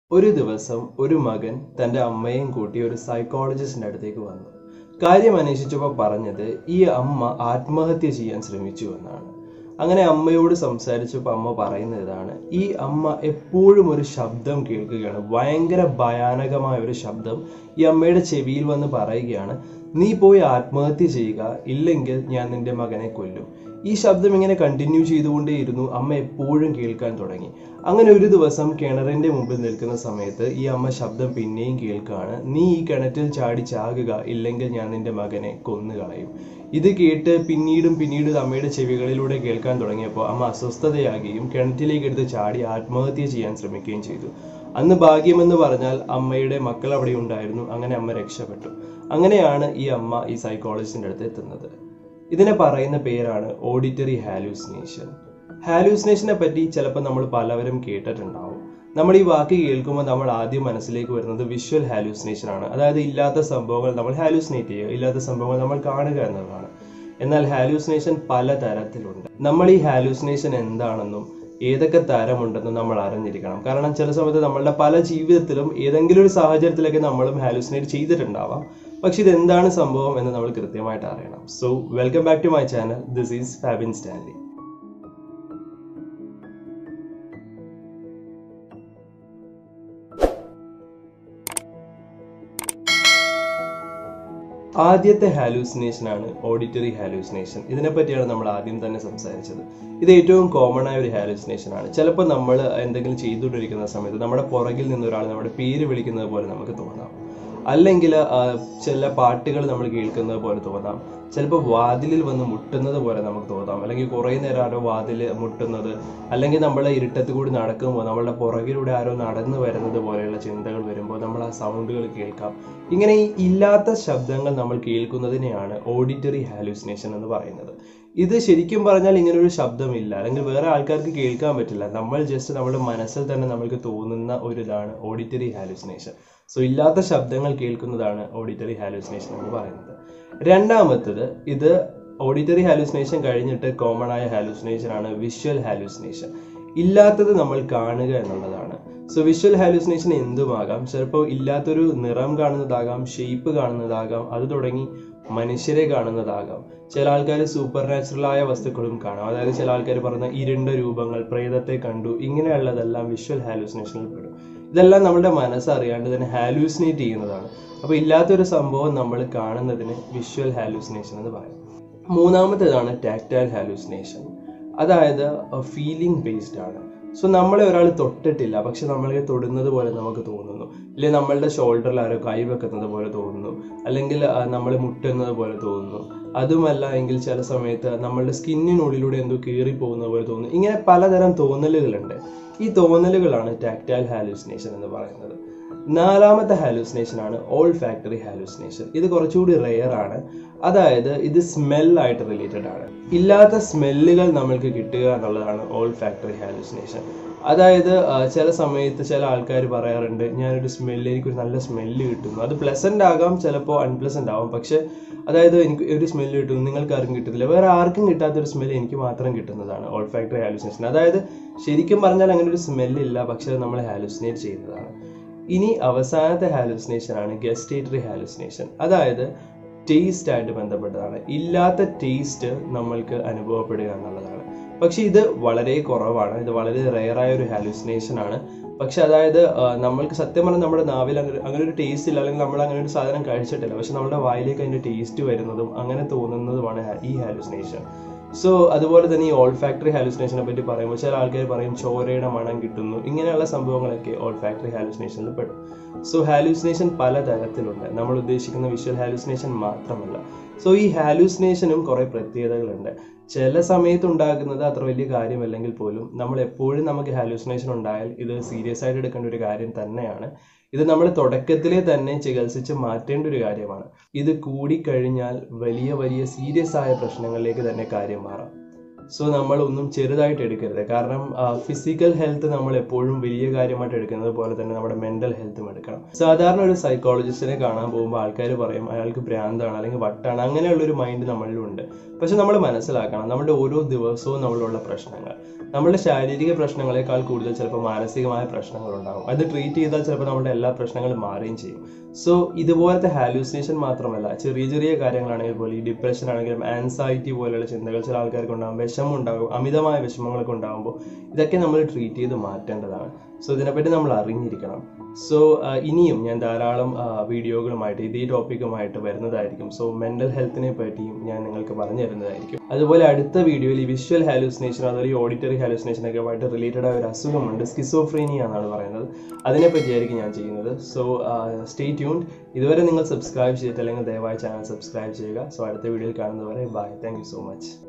ഒരു ദിവസം ഒരു മകൻ തന്റെ അമ്മയെയും കൂട്ടി ഒരു സൈക്കോളജിസ്റ്റിന്റെ അടുത്തേക്ക് വന്നു കാര്യം അന്വേഷിച്ചപ്പോൾ പറഞ്ഞത് ഈ അമ്മ ആത്മഹത്യ ചെയ്യാൻ ശ്രമിച്ചു എന്നാണ് അങ്ങനെ അമ്മയോട് സംസാരിച്ചപ്പോൾ അമ്മ പറയുന്നത് ഇതാണ് ഈ അമ്മ എപ്പോഴും ഒരു ശബ്ദം കേൾക്കുകയാണ് ഭയങ്കര ഭയാനകമായ ഒരു ശബ്ദം ഈ അമ്മയുടെ ചെവിയിൽ വന്ന് പറയുകയാണ് നീ പോയി ആത്മഹത്യ ചെയ്യുക ഇല്ലെങ്കിൽ ഞാൻ നിന്റെ മകനെ കൊല്ലും ഈ ശബ്ദം ഇങ്ങനെ കണ്ടിന്യൂ ചെയ്തുകൊണ്ടേയിരുന്നു അമ്മ എപ്പോഴും കേൾക്കാൻ തുടങ്ങി അങ്ങനെ ഒരു ദിവസം കിണറിന്റെ മുമ്പിൽ നിൽക്കുന്ന സമയത്ത് ഈ അമ്മ ശബ്ദം പിന്നെയും കേൾക്കുകയാണ് നീ ഈ കിണറ്റിൽ ചാടി ചാകുക ഇല്ലെങ്കിൽ ഞാൻ നിന്റെ മകനെ കൊന്നുകളയും ഇത് കേട്ട് പിന്നീടും പിന്നീട് അമ്മയുടെ ചെവികളിലൂടെ കേൾക്കാൻ തുടങ്ങിയപ്പോൾ അമ്മ അസ്വസ്ഥതയാകുകയും കിണറ്റിലേക്ക് എടുത്ത് ചാടി ആത്മഹത്യ ചെയ്യാൻ ശ്രമിക്കുകയും ചെയ്തു അന്ന് ഭാഗ്യമെന്ന് പറഞ്ഞാൽ അമ്മയുടെ മക്കൾ അവിടെ ഉണ്ടായിരുന്നു അങ്ങനെ അമ്മ രക്ഷപ്പെട്ടു അങ്ങനെയാണ് ഈ അമ്മ ഈ സൈക്കോളജിസ്റ്റിന്റെ അടുത്ത് എത്തുന്നത് ഇതിനെ പറയുന്ന പേരാണ് ഓഡിറ്ററി ഹാലൂസിനേഷൻ ഹാലൂസിനേഷനെ പറ്റി ചിലപ്പോൾ നമ്മൾ പലവരും കേട്ടിട്ടുണ്ടാവും നമ്മൾ ഈ വാക്ക് കേൾക്കുമ്പോൾ നമ്മൾ ആദ്യം മനസ്സിലേക്ക് വരുന്നത് വിഷ്വൽ ഹാലൂസിനേഷൻ ആണ് അതായത് ഇല്ലാത്ത സംഭവങ്ങൾ നമ്മൾ ഹാലൂസിനേറ്റ് ചെയ്യുക ഇല്ലാത്ത സംഭവങ്ങൾ നമ്മൾ കാണുക എന്നതാണ് എന്നാൽ ഹാലൂസിനേഷൻ പല തരത്തിലുണ്ട് നമ്മൾ ഈ ഹാലൂസിനേഷൻ എന്താണെന്നും ഏതൊക്കെ തരമുണ്ടെന്നും നമ്മൾ അറിഞ്ഞിരിക്കണം കാരണം ചില സമയത്ത് നമ്മളുടെ പല ജീവിതത്തിലും ഏതെങ്കിലും ഒരു സാഹചര്യത്തിലൊക്കെ നമ്മളും ഹാലൂസിനേറ്റ് ചെയ്തിട്ടുണ്ടാവാം പക്ഷെ ഇത് എന്താണ് സംഭവം എന്ന് നമ്മൾ കൃത്യമായിട്ട് അറിയണം so welcome back to my channel this is Fabin Stanley ആദ്യത്തെ ഹാലൂസിനേഷൻ ആണ് ഓഡിറ്ററി ഹാലൂസിനേഷൻ ഇതിനെ പറ്റിയാണ് നമ്മൾ ആദ്യം തന്നെ സംസാരിച്ചത് ഇത് ഏറ്റവും കോമൺ ആയ ഒരു ഹാലൂസിനേഷൻ ആണ് ചിലപ്പോൾ നമ്മൾ എന്തെങ്കിലും ചെയ്തുകൊണ്ടിരിക്കുന്ന സമയത്ത് നമ്മുടെ പുറകിൽ നിന്ന് ഒരാൾ നമ്മുടെ പേര് വിളിക്കുന്നത് പോലെ നമുക്ക് തോന്നാം അല്ലെങ്കിൽ ചില പാട്ടുകൾ നമ്മൾ കേൾക്കുന്നത് പോലെ തോന്നാം ചിലപ്പോൾ വാതിലിൽ വന്ന് മുട്ടുന്നത് പോലെ നമുക്ക് തോന്നാം അല്ലെങ്കിൽ കുറേ നേരം ആരോ വാതിൽ മുട്ടുന്നത് അല്ലെങ്കിൽ നമ്മൾ ഇരുട്ടത്ത് കൂടി നടക്കുമ്പോൾ നമ്മളുടെ പുറകിലൂടെ ആരോ നടന്നു വരുന്നത് പോലെയുള്ള ചിന്തകൾ വരുമ്പോൾ നമ്മൾ ആ സൗണ്ടുകൾ കേൾക്കാം ഇങ്ങനെ ഈ ഇല്ലാത്ത ശബ്ദങ്ങൾ നമ്മൾ കേൾക്കുന്നതിനെയാണ് ഓഡിറ്ററി ഹാലൂസിനേഷൻ എന്ന് പറയുന്നത് ഇത് ശരിക്കും പറഞ്ഞാൽ ഇങ്ങനെ ഒരു ശബ്ദമില്ല അല്ലെങ്കിൽ വേറെ ആൾക്കാർക്ക് കേൾക്കാൻ പറ്റില്ല നമ്മൾ ജസ്റ്റ് നമ്മുടെ മനസ്സിൽ തന്നെ നമ്മൾക്ക് തോന്നുന്ന ഒരു ഇതാണ് ഓഡിറ്ററി ഹാലൂസിനേഷൻ സോ ഇല്ലാത്ത ശബ്ദങ്ങൾ കേൾക്കുന്നതാണ് ഓഡിറ്ററി ഹാലൂസിനേഷൻ എന്ന് പറയുന്നത് രണ്ടാമത്തത് ഇത് ഓഡിറ്ററി ഹാലൂസിനേഷൻ കഴിഞ്ഞിട്ട് കോമൺ ആയ ഹാലൂസിനേഷൻ ആണ് വിഷ്വൽ ഹാലൂസിനേഷൻ ഇല്ലാത്തത് നമ്മൾ കാണുക എന്നുള്ളതാണ് സോ വിഷ്വൽ ഹാലൂസിനേഷൻ എന്തുമാകാം ചിലപ്പോൾ ഇല്ലാത്തൊരു നിറം കാണുന്നതാകാം ഷേപ്പ് കാണുന്നതാകാം അത് തുടങ്ങി മനുഷ്യരെ കാണുന്നതാകാം ചില ആൾക്കാർ സൂപ്പർ നാച്ചുറൽ ആയ വസ്തുക്കളും കാണാം അതായത് ചില ആൾക്കാർ പറഞ്ഞ ഇരുണ്ട രൂപങ്ങൾ പ്രേതത്തെ കണ്ടു ഇങ്ങനെയുള്ളതെല്ലാം വിഷ്വൽ ഹാലൂസിനേഷനിൽ പെടും ഇതെല്ലാം നമ്മുടെ മനസ്സറിയാണ്ട് തന്നെ ഹാലൂസിനേറ്റ് ചെയ്യുന്നതാണ് അപ്പോൾ ഇല്ലാത്തൊരു സംഭവം നമ്മൾ കാണുന്നതിന് വിഷ്വൽ ഹാലൂസിനേഷൻ എന്ന് പറയും മൂന്നാമത്തേതാണ് ടാക്ടൈൽ ഹാലൂസിനേഷൻ അതായത് ഫീലിംഗ് ബേസ്ഡ് ആണ് സോ നമ്മളെ ഒരാൾ തൊട്ടിട്ടില്ല പക്ഷെ നമ്മളെ തൊടുന്നത് പോലെ നമുക്ക് തോന്നുന്നു അല്ലെങ്കിൽ നമ്മളുടെ ഷോൾഡറിൽ ആരോ കൈ വെക്കുന്നത് പോലെ തോന്നുന്നു അല്ലെങ്കിൽ നമ്മൾ മുട്ടുന്നത് പോലെ തോന്നുന്നു അതുമല്ല എങ്കിൽ ചില സമയത്ത് നമ്മളുടെ സ്കിന്നിനുള്ളിലൂടെ എന്തോ കീറി പോകുന്നത് പോലെ തോന്നുന്നു ഇങ്ങനെ പലതരം തോന്നലുകളുണ്ട് ഈ തോന്നലുകളാണ് ടാക്ടൈൽ ഹാലൂസിനേഷൻ എന്ന് പറയുന്നത് നാലാമത്തെ ഹാലൂസിനേഷൻ ആണ് ഓൾ ഫാക്ടറി ഹാലൂസിനേഷൻ ഇത് കുറച്ചുകൂടി റെയർ ആണ് അതായത് ഇത് സ്മെല്ലായിട്ട് റിലേറ്റഡ് ആണ് ഇല്ലാത്ത സ്മെല്ലുകൾ നമ്മൾക്ക് കിട്ടുക എന്നുള്ളതാണ് ഓൾ ഫാക്ടറി ഹാലൂസിനേഷൻ അതായത് ചില സമയത്ത് ചില ആൾക്കാർ പറയാറുണ്ട് ഞാനൊരു സ്മെല്ല് എനിക്കൊരു നല്ല സ്മെല്ല് കിട്ടുന്നു അത് പ്ലസന്റ് ആകാം ചിലപ്പോൾ അൺപ്ലസന്റ് ആവാം പക്ഷെ അതായത് എനിക്ക് ഒരു സ്മെല്ല് കിട്ടുന്നു നിങ്ങൾക്ക് ആർക്കും കിട്ടുന്നില്ല വേറെ ആർക്കും കിട്ടാത്ത ഒരു സ്മെല്ല് എനിക്ക് മാത്രം കിട്ടുന്നതാണ് ഓൾ ഫാക്ടറി ഹാലൂസിനേഷൻ അതായത് ശരിക്കും പറഞ്ഞാൽ അങ്ങനെ ഒരു സ്മെല്ല് ഇല്ല പക്ഷെ അത് നമ്മൾ ഹാലൂസിനേറ്റ് ചെയ്യുന്നതാണ് ഇനി അവസാനത്തെ ഹാലൂസിനേഷൻ ആണ് ഗസ്റ്റേറ്ററി ഹാലൂസിനേഷൻ അതായത് ടേസ്റ്റ് ആയിട്ട് ബന്ധപ്പെട്ടതാണ് ഇല്ലാത്ത ടേസ്റ്റ് നമ്മൾക്ക് അനുഭവപ്പെടുക എന്നുള്ളതാണ് പക്ഷെ ഇത് വളരെ കുറവാണ് ഇത് വളരെ റെയറായ ഒരു ഹാലൂസിനേഷൻ ആണ് പക്ഷെ അതായത് നമ്മൾക്ക് സത്യം പറഞ്ഞാൽ നമ്മുടെ നാവിൽ അങ്ങനെ അങ്ങനെ ഒരു ടേസ്റ്റ് ഇല്ല അല്ലെങ്കിൽ നമ്മൾ അങ്ങനെ ഒരു സാധനം കഴിച്ചിട്ടില്ല പക്ഷെ നമ്മുടെ വായിലേക്ക് അതിന്റെ ടേസ്റ്റ് വരുന്നതും അങ്ങനെ തോന്നുന്നതുമാണ് ഈ ഹാലൂസിനേഷൻ സോ അതുപോലെ തന്നെ ഈ ഓൾ ഫാക്ടറി ഹാലൂസിനേഷനെ പറ്റി പറയുമ്പോൾ ചില ആൾക്കാർ പറയും ചോരയുടെ മണം കിട്ടുന്നു ഇങ്ങനെയുള്ള സംഭവങ്ങളൊക്കെ ഓൾ ഫാക്ടറി ഹാലൂസിനേഷനിൽ പെടും സോ ഹാലൂസിനേഷൻ പല തരത്തിലുണ്ട് നമ്മൾ ഉദ്ദേശിക്കുന്ന വിഷ്വൽ ഹാലൂസിനേഷൻ മാത്രമല്ല സോ ഈ ഹാലൂസിനേഷനും കുറെ പ്രത്യേകതകളുണ്ട് ചില സമയത്ത് ഉണ്ടാകുന്നത് അത്ര വലിയ കാര്യമല്ലെങ്കിൽ പോലും നമ്മൾ എപ്പോഴും നമുക്ക് ഹാലൂസിനേഷൻ ഉണ്ടായാൽ ഇത് സീരിയസ് ആയിട്ട് എടുക്കേണ്ട ഒരു കാര്യം തന്നെയാണ് ഇത് നമ്മൾ തുടക്കത്തിലെ തന്നെ ചികിത്സിച്ച് മാറ്റേണ്ട ഒരു കാര്യമാണ് ഇത് കൂടിക്കഴിഞ്ഞാൽ വലിയ വലിയ സീരിയസ് ആയ പ്രശ്നങ്ങളിലേക്ക് തന്നെ കാര്യം മാറാം സോ നമ്മൾ ഒന്നും ചെറുതായിട്ട് എടുക്കരുത് കാരണം ഫിസിക്കൽ ഹെൽത്ത് നമ്മൾ എപ്പോഴും വലിയ കാര്യമായിട്ട് എടുക്കുന്നത് പോലെ തന്നെ നമ്മുടെ മെന്റൽ ഹെൽത്തും എടുക്കണം സാധാരണ ഒരു സൈക്കോളജിസ്റ്റിനെ കാണാൻ പോകുമ്പോൾ ആൾക്കാർ പറയും അയാൾക്ക് ഭ്രാന്താണ് അല്ലെങ്കിൽ വട്ടാണ് അങ്ങനെയുള്ള ഒരു മൈൻഡ് നമ്മളിലുണ്ട് പക്ഷെ നമ്മൾ മനസ്സിലാക്കണം നമ്മുടെ ഓരോ ദിവസവും നമ്മളുള്ള പ്രശ്നങ്ങൾ നമ്മുടെ ശാരീരിക പ്രശ്നങ്ങളെക്കാൾ കൂടുതൽ ചിലപ്പോൾ മാനസികമായ പ്രശ്നങ്ങൾ ഉണ്ടാകും അത് ട്രീറ്റ് ചെയ്താൽ ചിലപ്പോൾ നമ്മുടെ എല്ലാ പ്രശ്നങ്ങളും മാറുകയും ചെയ്യും സോ ഇതുപോലത്തെ ഹാലൂസിനേഷൻ മാത്രമല്ല ചെറിയ ചെറിയ കാര്യങ്ങളാണെങ്കിൽ പോലും ഈ ഡിപ്രഷൻ ആണെങ്കിലും ആൻസൈറ്റി പോലെയുള്ള ചിന്തകൾ ചില ആൾക്കാർക്ക് ഉണ്ടാകും വിഷമം ഉണ്ടാകും അമിതമായ വിഷമങ്ങളൊക്കെ ഉണ്ടാകുമ്പോൾ ഇതൊക്കെ നമ്മൾ ട്രീറ്റ് ചെയ്ത് മാറ്റേണ്ടതാണ് സോ ഇതിനെപ്പറ്റി നമ്മൾ അറിഞ്ഞിരിക്കണം സോ ഇനിയും ഞാൻ ധാരാളം വീഡിയോകളുമായിട്ട് ഇതേ ടോപ്പിക്കുമായിട്ട് വരുന്നതായിരിക്കും സോ മെന്റൽ ഹെൽത്തിനെ പറ്റിയും ഞാൻ നിങ്ങൾക്ക് പറഞ്ഞു തരുന്നതായിരിക്കും അതുപോലെ അടുത്ത വീഡിയോയിൽ ഈ വിഷ്വൽ ഹാലൂസിനേഷൻ അതുപോലെ ഈ ഓഡിറ്ററി ഹാലൂസിനേഷൻ ഒക്കെ ആയിട്ട് റിലേറ്റഡ് ആയ ഒരു അസുഖമുണ്ട് സ്കിസോഫ്രീനിയ എന്നാണ് പറയുന്നത് അതിനെ പറ്റിയായിരിക്കും ഞാൻ ചെയ്യുന്നത് സോ സ്റ്റേ ട്യൂൺഡ് ഇതുവരെ നിങ്ങൾ സബ്സ്ക്രൈബ് ചെയ്തിട്ടില്ലെങ്കിൽ ദയവായി ചാനൽ സബ്സ്ക്രൈബ് ചെയ്യുക സോ അടുത്ത വീഡിയോയിൽ കാണുന്നവരെ bye thank you so much